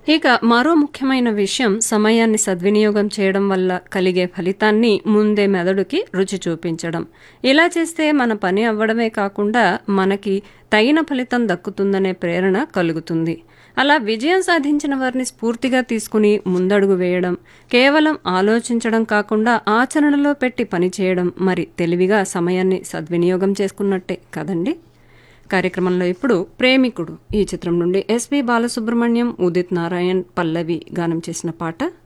ఇక మరో ముఖ్యమైన విషయం సమయాన్ని సద్వినియోగం చేయడం వల్ల కలిగే ఫలితాన్ని ముందే మెదడుకి రుచి చూపించడం ఇలా చేస్తే మన పని అవ్వడమే కాకుండా మనకి తగిన ఫలితం దక్కుతుందనే ప్రేరణ కలుగుతుంది అలా విజయం సాధించిన వారిని స్ఫూర్తిగా తీసుకుని ముందడుగు వేయడం కేవలం ఆలోచించడం కాకుండా ఆచరణలో పెట్టి పనిచేయడం మరి తెలివిగా సమయాన్ని సద్వినియోగం చేసుకున్నట్టే కదండి కార్యక్రమంలో ఇప్పుడు ప్రేమికుడు ఈ చిత్రం నుండి ఎస్పి బాలసుబ్రహ్మణ్యం ఉదిత్ నారాయణ్ పల్లవి గానం చేసిన పాట